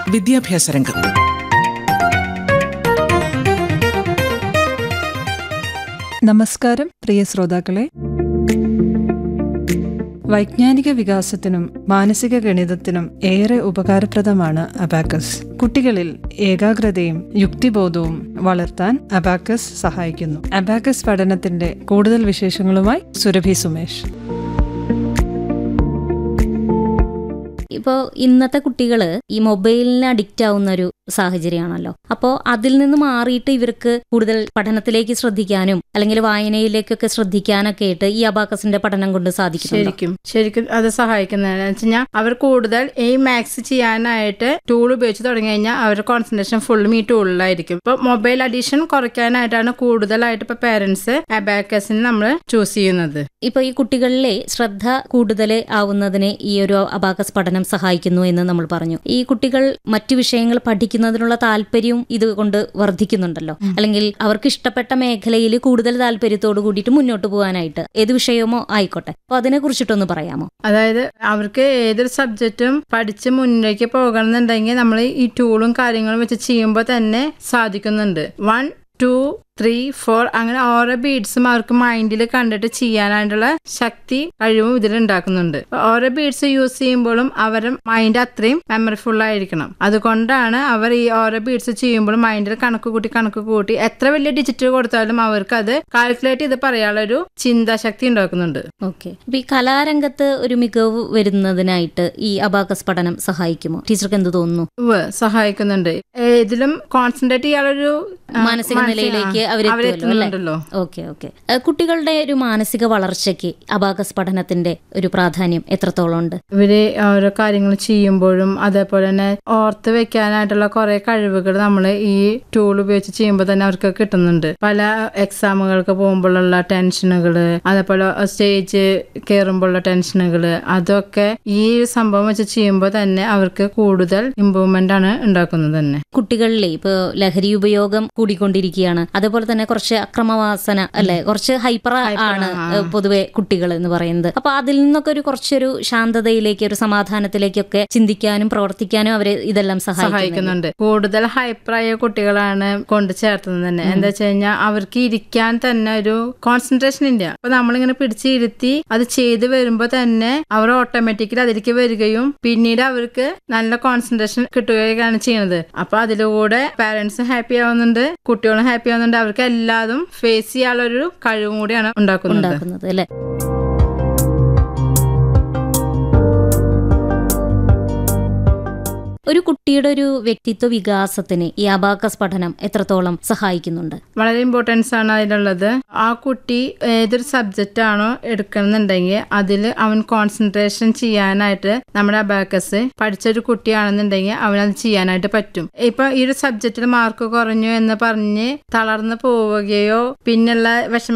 വിദ്യാഭ്യാസ രംഗം നമസ്കാരം പ്രിയ ശ്രോതാക്കളെ വൈജ്ഞാനിക വികാസത്തിനും മാനസിക ഗണിതത്തിനും ഏറെ ഉപകാരപ്രദമാണ് അബാക്കസ് കുട്ടികളിൽ ഏകാഗ്രതയും യുക്തിബോധവും വളർത്താൻ അബാക്കസ് സഹായിക്കുന്നു അബാക്കസ് പഠനത്തിന്റെ കൂടുതൽ വിശേഷങ്ങളുമായി സുരഭി സുമേഷ് ഇപ്പോൾ ഇന്നത്തെ കുട്ടികൾ ഈ മൊബൈലിന് അഡിക്റ്റ് ആവുന്ന ഒരു സാഹചര്യമാണല്ലോ അപ്പോൾ അതിൽ നിന്ന് മാറിയിട്ട് ഇവർക്ക് കൂടുതൽ പഠനത്തിലേക്ക് ശ്രദ്ധിക്കാനും അല്ലെങ്കിൽ വായനയിലേക്കൊക്കെ ശ്രദ്ധിക്കാനൊക്കെ ആയിട്ട് ഈ അബാക്കസിന്റെ പഠനം കൊണ്ട് സാധിക്കുന്നുണ്ടോ ശരിക്കും ശരിക്കും അത് സഹായിക്കുന്നതെന്ന് വെച്ച് കഴിഞ്ഞാൽ അവർ കൂടുതൽ ഈ മാത്സ് ചെയ്യാനായിട്ട് ടൂൾ ഉപയോഗിച്ച് തുടങ്ങി കഴിഞ്ഞാൽ അവരുടെ കോൺസെൻട്രേഷൻ ഫുള്ളും ഈ ടൂളിലായിരിക്കും ഇപ്പൊ മൊബൈൽ അഡീഷൻ കുറയ്ക്കാനായിട്ടാണ് കൂടുതലായിട്ട് ഇപ്പൊ പേരൻസ് അബാക്കസിന് നമ്മൾ ചൂസ് ചെയ്യുന്നത് ഇപ്പൊ ഈ കുട്ടികളിലെ ശ്രദ്ധ കൂടുതൽ ആവുന്നതിന് ഈ ഒരു അബാക്കസ് പഠനം സഹായിക്കുന്നു എന്ന് നമ്മൾ പറഞ്ഞു ഈ കുട്ടികൾ മറ്റു വിഷയങ്ങൾ പഠിക്കുന്നതിനുള്ള താല്പര്യവും ഇത് കൊണ്ട് വർദ്ധിക്കുന്നുണ്ടല്ലോ അല്ലെങ്കിൽ അവർക്ക് ഇഷ്ടപ്പെട്ട മേഖലയിൽ കൂടുതൽ താല്പര്യത്തോട് കൂടിയിട്ട് മുന്നോട്ട് പോകാനായിട്ട് ഏത് വിഷയമോ ആയിക്കോട്ടെ അപ്പൊ അതിനെ കുറിച്ചിട്ടൊന്ന് പറയാമോ അതായത് അവർക്ക് ഏതൊരു സബ്ജക്റ്റും പഠിച്ച് മുന്നിലേക്ക് പോകണമെന്നുണ്ടെങ്കിൽ നമ്മൾ ഈ ടൂളും കാര്യങ്ങളും വെച്ച് ചെയ്യുമ്പോൾ തന്നെ സാധിക്കുന്നുണ്ട് വൺ ടു ത്രീ ഫോർ അങ്ങനെ ഓരോ ബീഡ്സും അവർക്ക് മൈൻഡിൽ കണ്ടിട്ട് ചെയ്യാനായിട്ടുള്ള ശക്തി കഴിവും ഇതിൽ ഉണ്ടാക്കുന്നുണ്ട് അപ്പൊ ഓരോ ബീഡ്സ് യൂസ് ചെയ്യുമ്പോഴും അവരുടെ മൈൻഡ് അത്രയും മെമ്മറിഫുൾ ആയിരിക്കണം അതുകൊണ്ടാണ് അവർ ഈ ഓരോ ബീഡ്സ് ചെയ്യുമ്പോഴും മൈൻഡിൽ കണക്ക് കൂട്ടി കണക്ക് കൂട്ടി എത്ര വലിയ ഡിജിറ്റ് കൊടുത്താലും അവർക്ക് അത് കാൽക്കുലേറ്റ് ചെയ്ത് പറയാനുള്ള ഒരു ചിന്താശക്തി ഉണ്ടാക്കുന്നുണ്ട് ഓക്കെ അപ്പൊ ഈ കലാരംഗത്ത് ഒരു മികവ് വരുന്നതിനായിട്ട് ഈ അബാക്കസ് പഠനം സഹായിക്കുമോ ടീച്ചർക്ക് എന്ത് തോന്നുന്നു ഉവ്വ് സഹായിക്കുന്നുണ്ട് ഏതിലും കോൺസെൻട്രേറ്റ് ചെയ്യാനൊരു ആ, മാനസിക നിലയിലേക്ക് അവരെത്തുമല്ലോ, അവരെത്തുന്നുണ്ടല്ലോ ഓക്കെ ഓക്കെ കുട്ടികളുടെ ഒരു മാനസിക വളർച്ചയ്ക്ക് അബാക്കസ് പഠനത്തിന്റെ ഒരു പ്രാധാന്യം എത്രത്തോളം ഉണ്ട് ഇവര് ഓരോ കാര്യങ്ങൾ ചെയ്യുമ്പോഴും അതേപോലെ തന്നെ ഓർത്ത് വെക്കാനായിട്ടുള്ള കുറെ കഴിവുകൾ നമ്മൾ ഈ ടൂൾ ഉപയോഗിച്ച് ചെയ്യുമ്പോൾ തന്നെ അവർക്ക് കിട്ടുന്നുണ്ട് പല എക്സാമുകൾക്ക് പോകുമ്പോഴുള്ള ടെൻഷനുകൾ അതേപോലെ സ്റ്റേജ് കയറുമ്പോഴുള്ള ടെൻഷനുകൾ അതൊക്കെ ഈ ഒരു സംഭവം വെച്ച് ചെയ്യുമ്പോൾ തന്നെ അവർക്ക് കൂടുതൽ ഇമ്പ്രൂവ്മെന്റ് ആണ് ഉണ്ടാക്കുന്നത് തന്നെ കുട്ടികളിലെ ഇപ്പൊ ലഹരി ഉപയോഗം കൂടിക്കൊണ്ടിരിക്കുകയാണ് അതേപോലെ തന്നെ കുറച്ച് അക്രമവാസന അല്ലെ കുറച്ച് ഹൈപ്പർ ആണ് ആ. ഏഹ്, പൊതുവെ കുട്ടികൾ എന്ന് പറയുന്നത് അപ്പൊ അതിൽ നിന്നൊക്കെ ഒരു കുറച്ചൊരു ശാന്തതയിലേക്ക് ഒരു സമാധാനത്തിലേക്കൊക്കെ ചിന്തിക്കാനും പ്രവർത്തിക്കാനും അവരെ ഇതെല്ലാം സഹായിക്കുന്നു സഹായിക്കുന്നുണ്ട് കൂടുതൽ ഹൈപ്പറായ കുട്ടികളാണ് കൊണ്ട് ചേർത്തുന്നത് തന്നെ എന്താ വെച്ച് കഴിഞ്ഞാൽ അവർക്ക് ഇരിക്കാൻ തന്നെ ഒരു കോൺസെൻട്രേഷൻ ഇല്ല അപ്പൊ നമ്മളിങ്ങനെ പിടിച്ച് ഇരുത്തി അത് ചെയ്ത് വരുമ്പോ തന്നെ അവർ ഓട്ടോമാറ്റിക്കലി അതിലേക്ക് വരികയും പിന്നീട് അവർക്ക് നല്ല കോൺസെൻട്രേഷൻ കിട്ടുകയാണ് ചെയ്യുന്നത് അപ്പൊ അതിലൂടെ പാരന്റ്സ് ഹാപ്പി ആവുന്നുണ്ട് കുട്ടികളും ഹാപ്പി ആവുന്നുണ്ട് അവർക്ക് എല്ലാതും ഫേസ് ചെയ്യാനുള്ള ഒരു കഴിവും കൂടിയാണ് ഉണ്ടാക്കുന്നത് ഉണ്ടാക്കുന്നത് അല്ലെ ഒരു കുട്ടിയുടെ ഒരു വ്യക്തിത്വ വികാസത്തിന് ഈ അബാക്കസ് പഠനം എത്രത്തോളം സഹായിക്കുന്നുണ്ട് വളരെ ഇമ്പോർട്ടൻസ് ആണ് അതിലുള്ളത് ആ കുട്ടി ഏതൊരു സബ്ജക്റ്റ് ആണോ എടുക്കണമെന്നുണ്ടെങ്കിൽ അതിൽ അവൻ കോൺസെൻട്രേഷൻ ചെയ്യാനായിട്ട് നമ്മുടെ അബാക്കസ് പഠിച്ചൊരു കുട്ടിയാണെന്നുണ്ടെങ്കിൽ അവനത് ചെയ്യാനായിട്ട് പറ്റും ഇപ്പൊ ഈ ഒരു സബ്ജക്റ്റിൽ മാർക്ക് കുറഞ്ഞു എന്ന് പറഞ്ഞ് തളർന്നു പോവുകയോ പിന്നുള്ള വിഷമ